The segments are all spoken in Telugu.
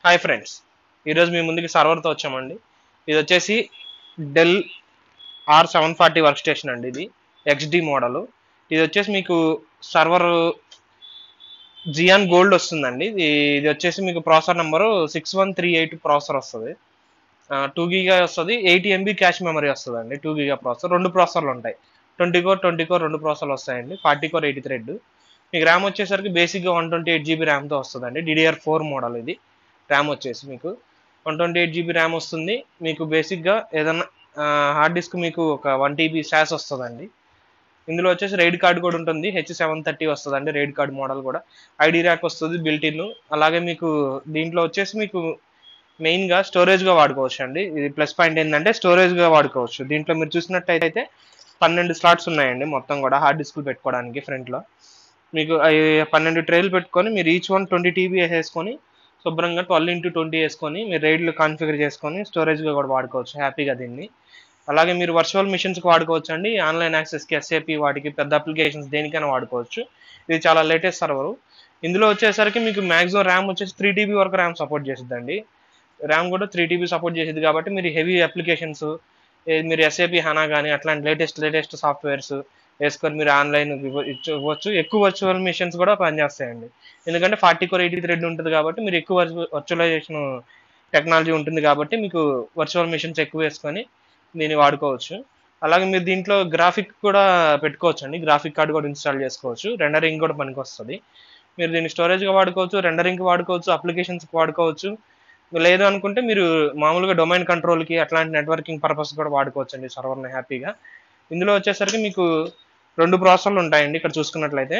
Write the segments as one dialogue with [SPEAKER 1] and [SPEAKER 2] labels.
[SPEAKER 1] హాయ్ ఫ్రెండ్స్ ఈరోజు మీ ముందుకి సర్వర్తో వచ్చామండి ఇది వచ్చేసి Dell R seven forty work station అండి ఇది ఎక్స్డి మోడల్ ఇది వచ్చేసి మీకు సర్వర్ జియాన్ గోల్డ్ వస్తుందండి ఇది ఇది వచ్చేసి మీకు processor number six one three eight processor వస్తుంది టూ గీగా వస్తుంది ఎయిటీ ఎంబీ క్యాష్ మెమరీ వస్తుందండి టూ గీగా ప్రాసెసర్ రెండు ప్రాసెసర్లు ఉంటాయి ట్వంటీ కోర్ ట్వంటీ కోర్ రెండు ప్రాసెసర్లు వస్తాయండి ఫార్టీ కోర్ ఎయిటీ థ్రెడ్ మీకు ర్యామ్ వచ్చేసరికి బేసిక్గా వన్ ట్వంటీ ఎయిట్ జీబీ ర్యామ్తో వస్తుందండి డిడిఆర్ ఫోర్ మోడల్ ఇది ర్యామ్ వచ్చేసి మీకు one twenty eight GB RAM వస్తుంది మీకు బేసిక్గా ఏదన్నా హార్డ్ డిస్క్ మీకు ఒక వన్ టీబీ శాస్ వస్తుందండి ఇందులో వచ్చేసి రైడ్ కార్డ్ కూడా ఉంటుంది హెచ్ సెవెన్ థర్టీ వస్తుందండి రైడ్ కార్డ్ మోడల్ కూడా ఐడి ర్యాక్ వస్తుంది బిల్ట్ ఇన్ అలాగే మీకు దీంట్లో వచ్చేసి మీకు మెయిన్గా స్టోరేజ్గా వాడుకోవచ్చు అండి ఇది ప్లస్ పాయింట్ ఏంటంటే స్టోరేజ్గా వాడుకోవచ్చు దీంట్లో మీరు చూసినట్టయితే పన్నెండు స్లాట్స్ ఉన్నాయండి మొత్తం కూడా హార్డ్ డిస్క్లు పెట్టుకోవడానికి ఫ్రంట్లో మీకు అవి పన్నెండు ట్రేలు పెట్టుకొని మీరు ఈచ్ వన్ ట్వంటీ టీబీ వేసేసుకొని శుభ్రంగా ట్వెల్వ్ ఇంటూ ట్వంటీ వేసుకొని మీరు రైడ్లు కాన్ఫిగర్ చేసుకొని స్టోరేజ్గా కూడా వాడుకోవచ్చు హ్యాపీగా దీన్ని అలాగే మీరు వర్చువల్ మిషన్స్కి వాడుకోవచ్చు అండి ఆన్లైన్ యాక్సెస్కి ఎస్ఏపి వాటికి పెద్ద అప్లికేషన్స్ దేనికైనా వాడుకోవచ్చు ఇది చాలా లేటెస్ట్ సర్వర్ ఇందులో వచ్చేసరికి మీకు మ్యాక్సిమం ర్యామ్ వచ్చేసి త్రీ టీబీ వరకు ర్యామ్ సపోర్ట్ చేసిద్దండి ర్యామ్ కూడా త్రీ టీబీ సపోర్ట్ చేసేది కాబట్టి మీరు హెవీ అప్లికేషన్స్ మీరు ఎస్ఏపి హనా కానీ అట్లాంటి లేటెస్ట్ లేటెస్ట్ సాఫ్ట్వేర్స్ వేసుకొని మీరు ఆన్లైన్ ఇవ్వచ్చు ఎక్కువ వర్చువల్ మిషన్స్ కూడా పనిచేస్తాయండి ఎందుకంటే ఫార్టీ కోర్ ఎయిటీ థ్రెడ్ ఉంటుంది కాబట్టి మీరు ఎక్కువ వర్చువలైజేషన్ టెక్నాలజీ ఉంటుంది కాబట్టి మీకు వర్చువల్ మిషన్స్ ఎక్కువ వేసుకొని దీన్ని వాడుకోవచ్చు అలాగే మీరు దీంట్లో గ్రాఫిక్ కూడా పెట్టుకోవచ్చు అండి గ్రాఫిక్ కార్డ్ కూడా ఇన్స్టాల్ చేసుకోవచ్చు రెండరింగ్ కూడా పనికి వస్తుంది మీరు దీన్ని స్టోరేజ్గా వాడుకోవచ్చు రెండరింగ్కి వాడుకోవచ్చు అప్లికేషన్స్కి వాడుకోవచ్చు లేదు అనుకుంటే మీరు మామూలుగా డొమైన్ కంట్రోల్కి అట్లాంటి నెట్వర్కింగ్ పర్పస్ కూడా వాడుకోవచ్చు అండి సర్వర్ని హ్యాపీగా ఇందులో వచ్చేసరికి మీకు రెండు ప్రాసెసర్లు ఉంటాయండి ఇక్కడ చూసుకున్నట్లయితే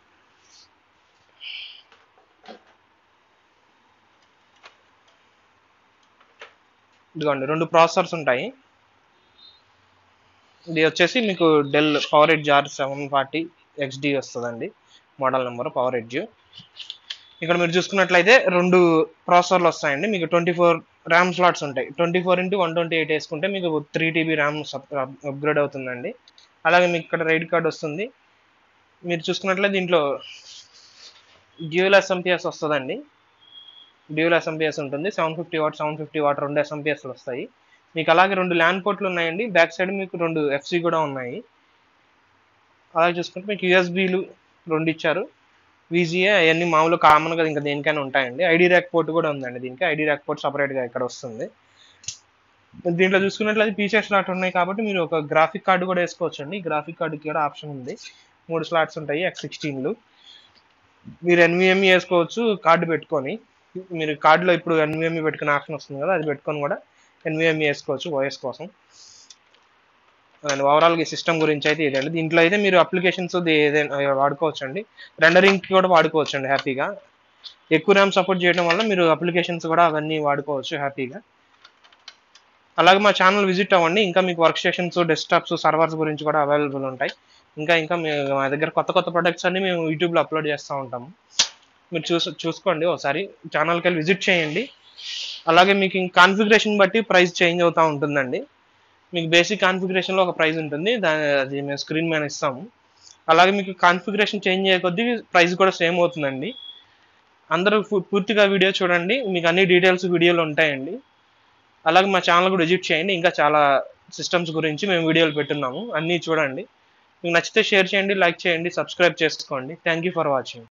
[SPEAKER 1] ఇదిగోండి రెండు ప్రాసెసర్స్ ఉంటాయి ఇది వచ్చేసి మీకు Dell PowerEdge R seven forty XD వస్తుందండి మోడల్ నెంబర్ పవర్ ఎడ్జ్ ఇక్కడ మీరు చూసుకున్నట్లయితే రెండు ప్రాసెసర్లు వస్తాయండి మీకు ట్వంటీ ఫోర్ ర్యామ్ స్లాట్స్ ఉంటాయి twenty four into one twenty eight వేసుకుంటే మీకు త్రీ టీబీ ర్యామ్ అప్గ్రేడ్ అవుతుందండి అలాగే మీకు ఇక్కడ రైడ్ కార్డ్ వస్తుంది మీరు చూసుకున్నట్లయితే దీంట్లో డ్యూయల్ ఎస్ఎంపిఎస్ వస్తుందండి డ్యూయల్ ఎస్ఎంపిఎస్ ఉంటుంది seven fifty watt seven fifty watt రెండు ఎస్ఎంపిఎస్లు వస్తాయి మీకు అలాగే రెండు ల్యాండ్ పోర్ట్లు ఉన్నాయండి బ్యాక్ సైడ్ మీకు రెండు ఎఫ్సి కూడా ఉన్నాయి అలాగే చూసుకుంటే మీకు యూఎస్బీలు రెండు ఇచ్చారు వీజీఏ అవన్నీ మామూలు కామన్గా ఇంకా దేనికైనా ఉంటాయండి ఐడి ర్యాక్ పోర్ట్ కూడా ఉందండి దీనికి ఐడి ర్యాక్ పోర్ట్ సపరేట్గా ఇక్కడ వస్తుంది దీంట్లో చూసుకున్నట్లయితే పీచే స్లాట్ ఉన్నాయి కాబట్టి మీరు ఒక గ్రాఫిక్ కార్డు కూడా వేసుకోవచ్చు అండి గ్రాఫిక్ కార్డుకి కూడా ఆప్షన్ ఉంది మూడు స్లాట్స్ ఉంటాయి ఎక్స్ సిక్స్టీన్లు మీరు ఎన్విఎంఈ వేసుకోవచ్చు కార్డు పెట్టుకొని మీరు కార్డులో ఇప్పుడు ఎన్విఎంఈ పెట్టుకునే ఆప్షన్ వస్తుంది కదా అది పెట్టుకొని కూడా ఎన్విఎంఈ వేసుకోవచ్చు ఓఎస్ కోసం అండ్ ఓవరాల్గా ఈ సిస్టమ్ గురించి అయితే ఇదండి దీంట్లో అయితే మీరు అప్లికేషన్స్ ఏదైనా వాడుకోవచ్చు అండి రెండరింగ్కి కూడా వాడుకోవచ్చు అండి హ్యాపీగా ఎక్కువ ర్యామ్ సపోర్ట్ చేయడం వల్ల మీరు అప్లికేషన్స్ కూడా అవన్నీ వాడుకోవచ్చు హ్యాపీగా అలాగే మా ఛానల్ విజిట్ అవ్వండి ఇంకా మీకు వర్క్ స్టేషన్స్ డెస్క్టాప్స్ సర్వర్స్ గురించి కూడా అవైలబుల్ ఉంటాయి ఇంకా ఇంకా మా దగ్గర కొత్త కొత్త ప్రొడక్ట్స్ అన్ని మేము యూట్యూబ్లో అప్లోడ్ చేస్తూ ఉంటాము మీరు చూసి చూసుకోండి ఒకసారి ఛానల్కి వెళ్ళి విజిట్ చేయండి అలాగే మీకు కాన్ఫిగరేషన్ బట్టి ప్రైస్ చేంజ్ అవుతూ ఉంటుందండి మీకు బేసిక్ కాన్ఫిగరేషన్లో ఒక ప్రైస్ ఉంటుంది దాని అది మేము స్క్రీన్ మీద ఇస్తాము అలాగే మీకు కాన్ఫిగరేషన్ చేంజ్ అయ్యే కొద్దీ ప్రైస్ కూడా సేమ్ అవుతుందండి అందరూ పూర్తిగా వీడియో చూడండి మీకు అన్ని డీటెయిల్స్ వీడియోలు ఉంటాయండి అలాగే మా ఛానల్ కూడా విజిట్ చేయండి ఇంకా చాలా సిస్టమ్స్ గురించి మేము వీడియోలు పెట్టున్నాము అన్నీ చూడండి మీకు నచ్చితే షేర్ చేయండి లైక్ చేయండి సబ్స్క్రైబ్ చేసుకోండి థ్యాంక్ యూ ఫర్ వాచింగ్